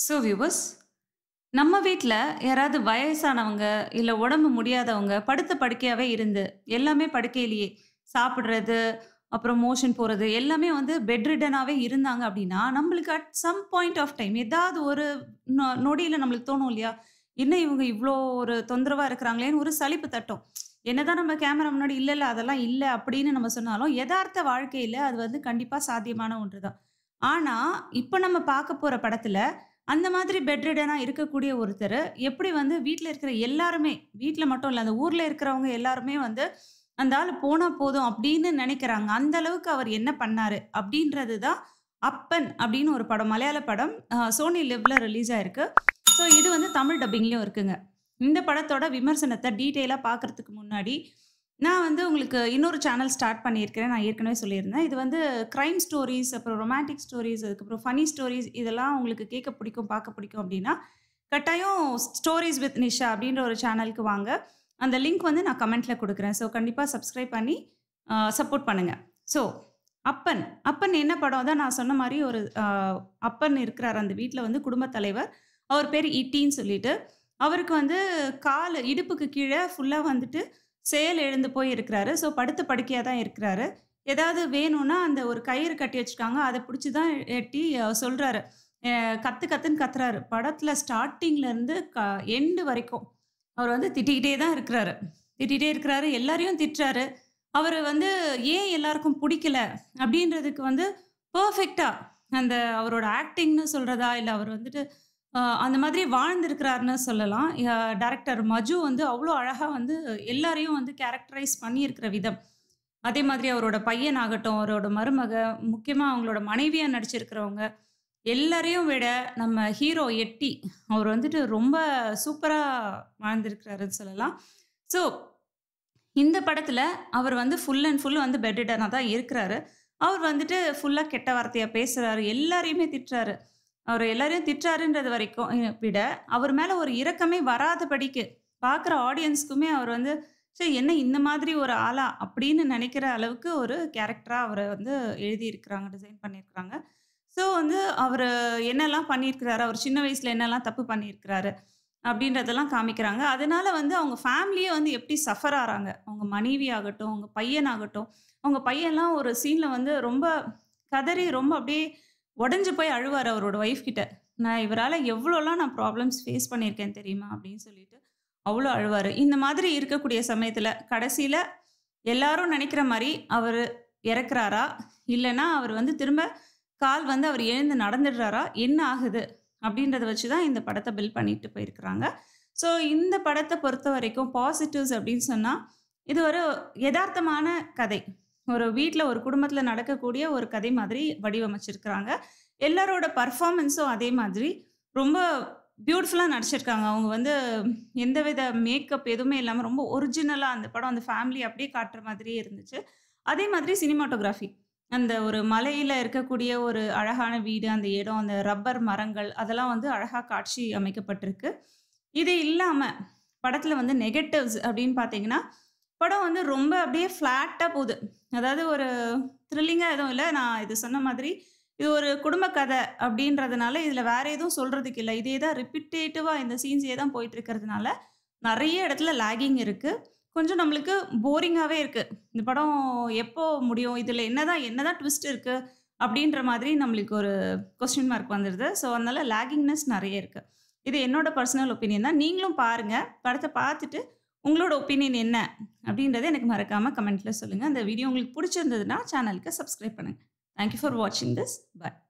so viewers நம்ம வீட்டில் யாராவது வயசானவங்க இல்லை உடம்பு முடியாதவங்க படுத்த படுக்கையாகவே இருந்து எல்லாமே படுக்கையிலேயே சாப்பிட்றது அப்புறம் மோஷன் போகிறது எல்லாமே வந்து பெட்ரிடனாகவே இருந்தாங்க அப்படின்னா நம்மளுக்கு at some point of time ஏதாவது ஒரு நொ- நொடியில் நம்மளுக்கு தோணும் இல்லையா என்ன இவங்க இவ்வளோ ஒரு தொந்தரவாக இருக்கிறாங்களேன்னு ஒரு சலிப்பு தட்டும் என்னதான் நம்ம கேமரா முன்னாடி இல்லை இல்லை அதெல்லாம் இல்லை அப்படின்னு நம்ம சொன்னாலும் யதார்த்த வாழ்க்கையில் அது வந்து கண்டிப்பாக சாத்தியமான ஒன்று தான் ஆனால் இப்போ நம்ம பார்க்க போகிற படத்தில் அந்த மாதிரி பெட்ரிடனாக இருக்கக்கூடிய ஒருத்தர் எப்படி வந்து வீட்டில் இருக்கிற எல்லாருமே வீட்டில் மட்டும் இல்லை அந்த ஊரில் இருக்கிறவங்க எல்லாருமே வந்து அந்த ஆள் போனால் போதும் அப்படின்னு நினைக்கிறாங்க அந்த அளவுக்கு அவர் என்ன பண்ணாரு அப்படின்றது தான் அப்பன் அப்படின்னு ஒரு படம் மலையாள படம் அஹ், சோனி லிவ்ல ரிலீஸ் ஆயிருக்கு ஸோ இது வந்து தமிழ் டப்பிங்லேயும் இருக்குங்க இந்த படத்தோட விமர்சனத்தை டீட்டெயிலாக பார்க்கறதுக்கு முன்னாடி நான் வந்து உங்களுக்கு இன்னொரு சேனல் ஸ்டார்ட் பண்ணியிருக்கிறேன் நான் ஏற்கனவே சொல்லியிருந்தேன் இது வந்து க்ரைம் ஸ்டோரிஸ் அப்புறம் ரொமான்டிக் ஸ்டோரிஸ் அதுக்கப்புறம் ஃபனி ஸ்டோரிஸ் இதெல்லாம் உங்களுக்கு கேட்க பிடிக்கும் பார்க்க பிடிக்கும் அப்படின்னா கட்டாயம் ஸ்டோரிஸ் வித் நிஷா அப்படின்ற ஒரு சேனலுக்கு வாங்க அந்த லிங்க் வந்து நான் கமெண்ட்டில் கொடுக்குறேன் ஸோ கண்டிப்பாக சப்ஸ்கிரைப் பண்ணி சப்போர்ட் பண்ணுங்கள் ஸோ அப்பன் அப்பன் என்ன படம் தான் நான் சொன்ன மாதிரி ஒரு ஆஹ், அப்பன் இருக்கிறார் அந்த வீட்டில் வந்து குடும்பத் தலைவர் அவர் பேர் இட்டின்னு சொல்லிட்டு அவருக்கு வந்து கால் இடுப்புக்கு கீழே ஃபுல்லாக வந்துட்டு செயல் எழுந்து போய் இருக்கிறாரு ஸோ படுத்த படுக்கையாக தான் இருக்கிறாரு ஏதாவது வேணும்னா அந்த ஒரு கயிறு கட்டி வச்சுருக்காங்க அதை பிடிச்சி தான் எட்டி அஹ், சொல்றாரு அஹ், கத்து கத்துன்னு கத்துறாரு படத்தில் ஸ்டார்டிங்லேருந்து க எண்டு வரைக்கும் அவர் வந்து திட்டிக்கிட்டே தான் இருக்கிறாரு திட்டிகிட்டே இருக்கிறாரு எல்லாரையும் திட்டுறாரு அவர் வந்து ஏன் எல்லாருக்கும் பிடிக்கல அப்படின்றதுக்கு வந்து பர்ஃபெக்டாக அந்த அவரோட ஆக்டிங்னு சொல்கிறதா இல்லை அவர் வந்துட்டு ஆஹ், அந்த மாதிரி வாழ்ந்திருக்கிறாருன்னு சொல்லலாம் டைரக்டர் மஜு வந்து அவ்வளோ அழகாக வந்து எல்லாரையும் வந்து கேரக்டரைஸ் பண்ணியிருக்கிற விதம் அதே மாதிரி அவரோட பையனாகட்டும் அவரோட மருமக முக்கியமாக அவங்களோட மனைவியாக நடிச்சிருக்கிறவங்க எல்லாரையும் விட நம்ம ஹீரோ எட்டி அவர் வந்துட்டு ரொம்ப சூப்பராக வாழ்ந்திருக்கிறாருன்னு சொல்லலாம் ஸோ இந்த படத்தில் அவர் வந்து ஃபுல் அண்ட் ஃபுல் வந்து பெட்டிடனாக தான் இருக்கிறாரு அவர் வந்துட்டு ஃபுல்லாக கெட்ட வார்த்தையாக பேசுகிறாரு எல்லாரையுமே திட்டுறாரு அவர் எல்லாரையும் திட்டுறாருன்றது வரைக்கும் அஹ், விட அவர் மேலே ஒரு இரக்கமே வராதபடிக்கு பார்க்குற ஆடியன்ஸ்க்குமே அவர் வந்து சரி என்ன இந்த மாதிரி ஒரு ஆளா அப்படின்னு நினைக்கிற அளவுக்கு ஒரு கேரக்டராக அவரை வந்து எழுதியிருக்கிறாங்க டிசைன் பண்ணியிருக்கிறாங்க ஸோ வந்து அவர் என்னெல்லாம் பண்ணியிருக்கிறாரு அவர் சின்ன வயசில் என்னெல்லாம் தப்பு பண்ணியிருக்கிறாரு அப்படின்றதெல்லாம் காமிக்கிறாங்க அதனால வந்து அவங்க ஃபேமிலியே வந்து எப்படி சஃபர் ஆகிறாங்க அவங்க மனைவி ஆகட்டும் அவங்க பையனாகட்டும் அவங்க பையன்லாம் ஒரு சீனில் வந்து ரொம்ப கதறி ரொம்ப அப்படியே உடஞ்சு போய் அழுவார் அவரோட ஒய்ஃப் கிட்ட நான் இவரால் எவ்வளோலாம் நான் ப்ராப்ளம்ஸ் ஃபேஸ் பண்ணியிருக்கேன் தெரியுமா அப்படின்னு சொல்லிட்டு அவ்வளோ அழுவார் இந்த மாதிரி இருக்கக்கூடிய சமயத்தில் கடைசியில் எல்லாரும் நினைக்கிற மாதிரி அவர் இறக்குறாரா இல்லைன்னா அவர் வந்து திரும்ப கால் வந்து அவர் எழுந்து நடந்துடுறாரா என்ன ஆகுது அப்படின்றத வச்சு தான் இந்த படத்தை பில் பண்ணிட்டு போயிருக்கிறாங்க ஸோ இந்த படத்தை பொறுத்த வரைக்கும் பாசிட்டிவ்ஸ் அப்படின்னு சொன்னால் இது ஒரு யதார்த்தமான கதை ஒரு வீட்டில் ஒரு குடும்பத்தில் நடக்கக்கூடிய ஒரு கதை மாதிரி வடிவமைச்சிருக்கிறாங்க எல்லாரோட பர்ஃபார்மன்ஸும் அதே மாதிரி ரொம்ப பியூட்டிஃபுல்லாக நடிச்சிருக்காங்க அவங்க வந்து எந்தவித மேக்கப் எதுவுமே இல்லாமல் ரொம்ப ஒரிஜினலாக அந்த படம் அந்த ஃபேமிலி அப்படியே காட்டுற மாதிரியே இருந்துச்சு அதே மாதிரி சினிமாட்டோகிராஃபி அந்த ஒரு மலையில் இருக்கக்கூடிய ஒரு அழகான வீடு அந்த இடம் அந்த ரப்பர் மரங்கள் அதெல்லாம் வந்து அழகாக காட்சி அமைக்கப்பட்டிருக்கு இது இல்லாமல் படத்தில் வந்து நெகட்டிவ்ஸ் அப்படின்னு பார்த்தீங்கன்னா படம் வந்து ரொம்ப அப்படியே ஃப்ளாட்டாக போகுது அதாவது ஒரு த்ரில்லிங்காக எதுவும் இல்லை நான் இது சொன்ன மாதிரி இது ஒரு குடும்ப கதை அப்படின்றதுனால இதில் வேற எதுவும் சொல்கிறதுக்கு இல்லை இதே தான் ரிப்பிட்டேட்டிவாக இந்த சீன்ஸே தான் போயிட்டு இருக்கிறதுனால நிறைய இடத்துல லேகிங் இருக்குது கொஞ்சம் நம்மளுக்கு போரிங்காகவே இருக்குது இந்த படம் எப்போ முடியும் இதில் என்னதான் என்னதான் ட்விஸ்ட் இருக்குது அப்படின்ற மாதிரி நம்மளுக்கு ஒரு கொஸ்டின் மார்க் வந்துடுது ஸோ அதனால லேகிங்னஸ் நிறைய இருக்குது இது என்னோட பர்சனல் ஒப்பீனியன் தான் நீங்களும் பாருங்கள் படத்தை பார்த்துட்டு உங்களோட ஒப்பீனியன் என்ன அப்படின்றத எனக்கு மறக்காமல் கமெண்ட்டில் சொல்லுங்கள் அந்த வீடியோ உங்களுக்கு பிடிச்சிருந்ததுன்னா சேனலுக்கு சப்ஸ்கிரைப் பண்ணுங்கள் தேங்க்யூ ஃபார் வாட்சிங் திஸ் பை